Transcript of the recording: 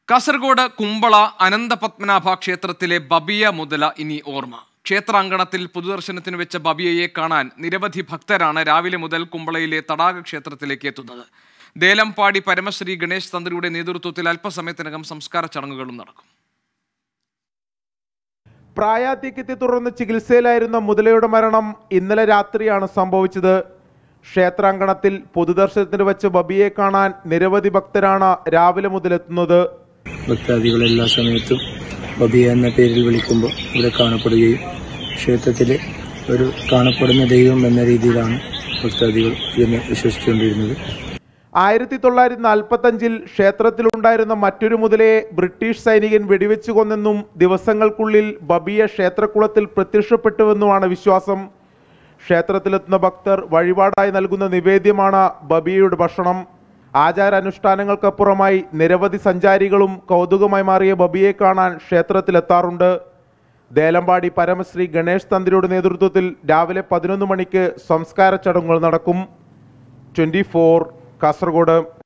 കാസർഗോഡ് കുമ്പള അനന്തപത്മനാഭ ക്ഷേത്രത്തിലെ ബബിയ മുതല ഇനി ഓർമ്മ ക്ഷേത്രാങ്കണത്തിൽ പൊതുദർശനത്തിന് വെച്ച ബബിയയെ കാണാൻ നിരവധി ഭക്തരാണ് രാവിലെ മുതൽ കുമ്പളയിലെ തടാക ക്ഷേത്രത്തിലേക്ക് എത്തുന്നത് ദേലംപാടി പരമശ്രീ ഗണേശ് തന്ത്രിയുടെ നേതൃത്വത്തിൽ അല്പസമയത്തിനകം സംസ്കാര ചടങ്ങുകളും നടക്കും പ്രായാധിക്യത്തെ തുടർന്ന് ചികിത്സയിലായിരുന്ന മുതലയുടെ മരണം ഇന്നലെ രാത്രിയാണ് സംഭവിച്ചത് ക്ഷേത്രാങ്കണത്തിൽ പൊതുദർശനത്തിന് വെച്ച ബബിയെ കാണാൻ നിരവധി ഭക്തരാണ് രാവിലെ മുതലെത്തുന്നത് ഭക്താദികൾ എല്ലാ സമയത്തും ബബിയ എന്ന പേരിൽ വിളിക്കുമ്പോൾ ഇവിടെ കാണപ്പെടുകയും ക്ഷേത്രത്തിലെ ഒരു കാണപ്പെടുന്ന ദൈവം എന്ന രീതിയിലാണ് ഭക്താദികൾ ഇതിനെ വിശ്വസിച്ചുകൊണ്ടിരുന്നത് ആയിരത്തി തൊള്ളായിരത്തി നാൽപ്പത്തഞ്ചിൽ ക്ഷേത്രത്തിലുണ്ടായിരുന്ന മറ്റൊരു മുതലയെ ബ്രിട്ടീഷ് സൈനികൻ വെടിവെച്ചു കൊന്നെന്നും ദിവസങ്ങൾക്കുള്ളിൽ ബബിയ ക്ഷേത്രക്കുളത്തിൽ പ്രത്യക്ഷപ്പെട്ടുവെന്നുമാണ് വിശ്വാസം ക്ഷേത്രത്തിലെത്തുന്ന ഭക്തർ വഴിപാടായി നൽകുന്ന നിവേദ്യമാണ് ബബിയയുടെ ഭക്ഷണം ആചാരാനുഷ്ഠാനങ്ങൾക്കപ്പുറമായി നിരവധി സഞ്ചാരികളും കൗതുകമായി മാറിയ ബബിയെ കാണാൻ ക്ഷേത്രത്തിലെത്താറുണ്ട് ദേലമ്പാടി പരമശ്രീ ഗണേഷ് തന്ത്രിയുടെ നേതൃത്വത്തിൽ രാവിലെ പതിനൊന്ന് മണിക്ക് സംസ്കാര ചടങ്ങുകൾ നടക്കും ട്വന്റി ഫോർ കാസർഗോഡ്